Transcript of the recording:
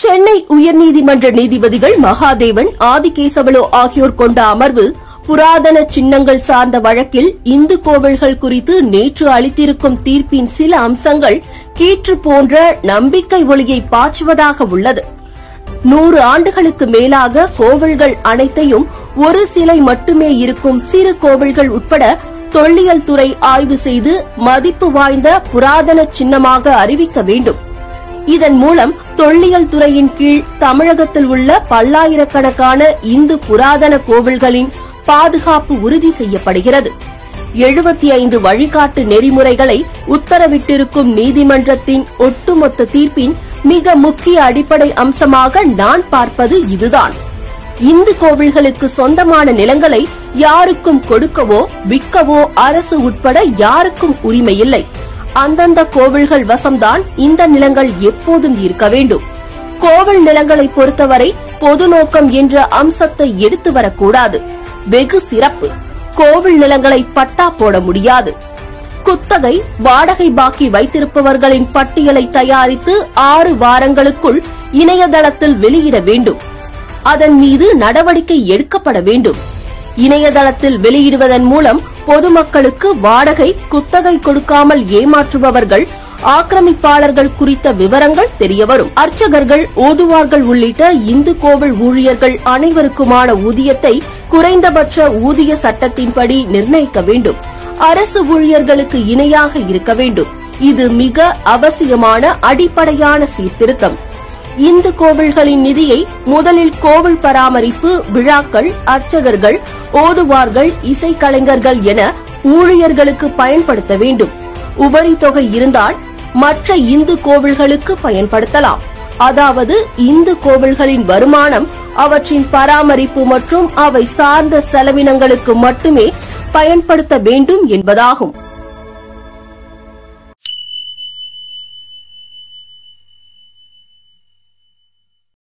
சென்னை உயர்நீதிமன்ற நீதிபதிகள் மகாதேவன் ஆதிகேசவலு ஆகியோர் கொண்ட அமர்வு புராதன சின்னங்கள் சார்ந்த வழக்கில் இந்து கோவில்கள் குறித்து நேற்று அளித்திருக்கும் தீர்ப்பின் சில அம்சங்கள் கீற்று போன்ற நம்பிக்கை ஒளியை பாய்ச்சுவதாக உள்ளது நூறு ஆண்டுகளுக்கு மேலாக கோவில்கள் அனைத்தையும் ஒரு சிலை மட்டுமே இருக்கும் சிறு கோவில்கள் உட்பட தொல்லியல் துறை ஆய்வு செய்து மதிப்பு வாய்ந்த புராதன சின்னமாக அறிவிக்க வேண்டும் இதன் மூலம் தொல்லியல் துறையின் கீழ் தமிழகத்தில் உள்ள பல்லாயிரக்கணக்கான இந்து புராதன கோவில்களின் பாதுகாப்பு உறுதி செய்யப்படுகிறது எழுபத்தி ஐந்து வழிகாட்டு நெறிமுறைகளை உத்தரவிட்டிருக்கும் நீதிமன்றத்தின் ஒட்டுமொத்த தீர்ப்பின் மிக முக்கிய அடிப்படை அம்சமாக நான் பார்ப்பது இதுதான் இந்து கோவில்களுக்கு சொந்தமான நிலங்களை யாருக்கும் கொடுக்கவோ விற்கவோ அரசு உட்பட யாருக்கும் உரிமையில்லை அந்தந்த கோவில்கள் வசம்தான் இந்த நிலங்கள் எப்போதும் இருக்க வேண்டும் கோவில் நிலங்களை பொறுத்தவரை பொது நோக்கம் என்ற அம்சத்தை எடுத்து வரக்கூடாது வெகு சிறப்பு கோவில் நிலங்களை பட்டா போட முடியாது குத்தகை வாடகை பாக்கி வைத்திருப்பவர்களின் பட்டியலை தயாரித்து ஆறு வாரங்களுக்குள் இணையதளத்தில் வெளியிட வேண்டும் அதன் மீது நடவடிக்கை எடுக்கப்பட வேண்டும் இணையதளத்தில் வெளியிடுவதன் மூலம் பொதுமக்களுக்கு வாடகை குத்தகை கொடுக்காமல் ஏமாற்றுபவர்கள் ஆக்கிரமிப்பாளர்கள் குறித்த விவரங்கள் தெரியவரும் அர்ச்சகர்கள் ஓதுவார்கள் உள்ளிட்ட இந்து கோவில் ஊழியர்கள் அனைவருக்குமான ஊதியத்தை குறைந்தபட்ச ஊதிய சட்டத்தின்படி நிர்ணயிக்க வேண்டும் அரசு ஊழியர்களுக்கு இணையாக இருக்க வேண்டும் இது மிக அவசியமான அடிப்படையான சீர்திருத்தம் இந்து கோவில்களின் நிதியை முதலில் கோவில் பராமரிப்பு விழாக்கள் அர்ச்சகர்கள் ஓதுவார்கள் இசைக்கலைஞர்கள் என ஊழியர்களுக்கு பயன்படுத்த வேண்டும் உபரி தொகை இருந்தால் மற்ற இந்து கோவில்களுக்கு பயன்படுத்தலாம் அதாவது இந்து கோவில்களின் வருமானம் அவற்றின் பராமரிப்பு மற்றும் அவை சார்ந்த செலவினங்களுக்கு மட்டுமே பயன்படுத்த வேண்டும் என்பதாகும்